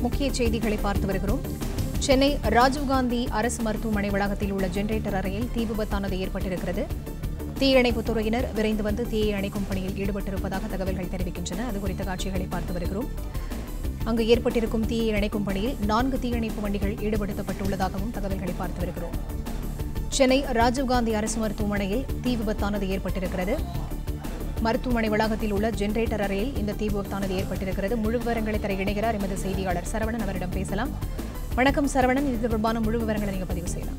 முக்கிய செய்திகளை பார்த்து வருகிறோம் சென்னை ராஜீவ்காந்தி அரசு மருத்துவமனை வளாகத்தில் உள்ள ஜெனரேட்டர் அறையில் தீ விபத்தானது ஏற்பட்டிருக்கிறது தீயணைப்புத் துறையினர் விரைந்து வந்து தீயை அணைக்கும் பணியில் ஈடுபட்டிருப்பதாக தகவல்கள் தெரிவிக்கின்றன அது குறித்த காட்சிகளை பார்த்து வருகிறோம் அங்கு ஏற்பட்டிருக்கும் தீயை அணைக்கும் பணியில் நான்கு தீயணைப்பு வண்டிகள் ஈடுபடுத்தப்பட்டுள்ளதாகவும் தகவல்களை பார்த்து வருகிறோம் சென்னை ராஜீவ்காந்தி அரசு மருத்துவமனையில் தீ விபத்தானது ஏற்பட்டிருக்கிறது மருத்துவமனை வளாகத்தில் உள்ள ஜெனரேட்டர் அறையில் இந்த தீ விபத்தானது ஏற்பட்டிருக்கிறது முழு விவரங்களை தர இணைகிறார் எமது செய்தியாளர் சரவணன் அவரிடம் பேசலாம் வணக்கம் சரவணன் இது தொடர்பான முழு விவரங்களை நீங்க பதிவு செய்யலாம்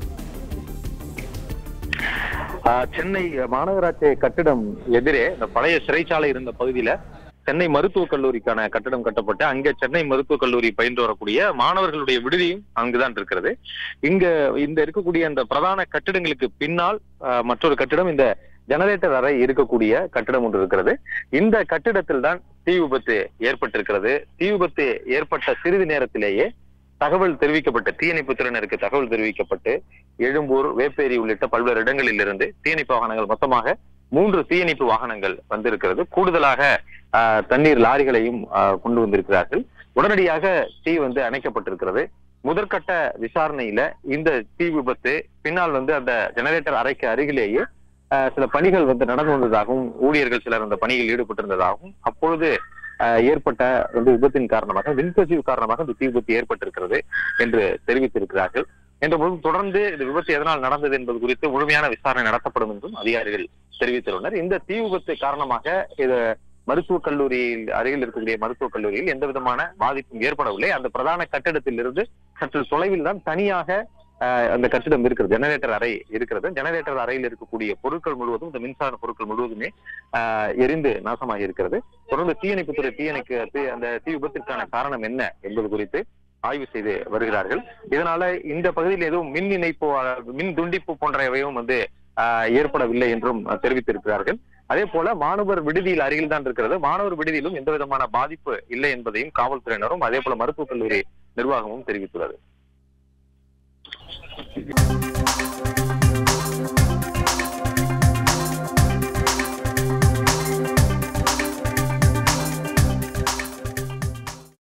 ஆஹ் சென்னை மாநகராட்சி கட்டிடம் எதிரே இந்த பழைய சிறைச்சாலை இருந்த பகுதியில சென்னை மருத்துவக் கல்லூரிக்கான கட்டடம் கட்டப்பட்டு அங்க சென்னை மருத்துவக் கல்லூரி பயின்று வரக்கூடிய மாணவர்களுடைய விடுதியும் அங்குதான் இருக்கிறது இங்க இந்த இருக்கக்கூடிய அந்த பிரதான கட்டிடங்களுக்கு பின்னால் ஆஹ் மற்றொரு கட்டிடம் இந்த ஜெனரேட்டர் அறை இருக்கக்கூடிய கட்டிடம் ஒன்று இருக்கிறது இந்த கட்டிடத்தில் தான் தீ விபத்து ஏற்பட்டிருக்கிறது தீ விபத்து ஏற்பட்ட சிறிது நேரத்திலேயே தகவல் தெரிவிக்கப்பட்ட தீயணைப்பு துறையினருக்கு தகவல் தெரிவிக்கப்பட்டு எழும்பூர் வேப்பேரி உள்ளிட்ட பல்வேறு இடங்களில் இருந்து தீயணைப்பு வாகனங்கள் மொத்தமாக மூன்று தீயணைப்பு வாகனங்கள் வந்திருக்கிறது கூடுதலாக ஆஹ், தண்ணீர் லாரிகளையும் ஆஹ், கொண்டு வந்திருக்கிறார்கள் உடனடியாக தீ வந்து அணைக்கப்பட்டிருக்கிறது முதற்கட்ட விசாரணையில இந்த தீ விபத்து பின்னால் வந்து அந்த ஜெனரேட்டர் அறைக்கு அருகிலேயே ஆஹ், சில பணிகள் வந்து நடந்து வந்ததாகவும் ஊழியர்கள் சிலர் அந்த பணியில் ஈடுபட்டிருந்ததாகவும் அப்பொழுது ஆஹ், ஏற்பட்ட வந்து விபத்தின் காரணமாக மின்கசிவு காரணமாக இந்த தீ விபத்து ஏற்பட்டிருக்கிறது என்று தெரிவித்திருக்கிறார்கள் என்ற போது தொடர்ந்து இந்த விபத்து எதனால் நடந்தது என்பது குறித்து முழுமையான விசாரணை நடத்தப்படும் என்றும் அதிகாரிகள் தெரிவித்துள்ளனர் இந்த தீ விபத்து காரணமாக இது மருத்துவக் கல்லூரியில் அருகில் இருக்கக்கூடிய மருத்துவக் கல்லூரியில் எந்த விதமான பாதிப்பும் ஏற்படவில்லை அந்த பிரதான கட்டிடத்தில் இருந்து சற்று தொலைவில் தான் தனியாக ஆஹ், அந்த கட்டிடம் இருக்கிறது ஜெனரேட்டர் அறை இருக்கிறது ஜெனரேட்டர் அறையில் இருக்கக்கூடிய பொருட்கள் முழுவதும் இந்த மின்சார பொருட்கள் முழுவதுமே ஆஹ், எரிந்து நாசமாகி இருக்கிறது தொடர்ந்து தீயணைப்புத்துறை தீயணைக்கு தீ- அந்த தீ விபத்திற்கான காரணம் என்ன என்பது குறித்து ஆய்வு செய்து வருகிறார்கள் இதனால இந்த பகுதியில் எதுவும் மின் இணைப்பு ஆஹ், மின் துண்டிப்பு போன்றவையும் வந்து ஆஹ், ஏற்படவில்லை என்றும் ஆஹ், தெரிவித்திருக்கிறார்கள் அதே போல மாணவர் விடுதியில் அருகில் தான் இருக்கிறது மாணவர் விடுதியிலும் எந்த விதமான பாதிப்பு இல்லை என்பதையும் காவல்துறையினரும் அதே போல மருத்துவக் கல்லூரி நிர்வாகமும் தெரிவித்துள்ளது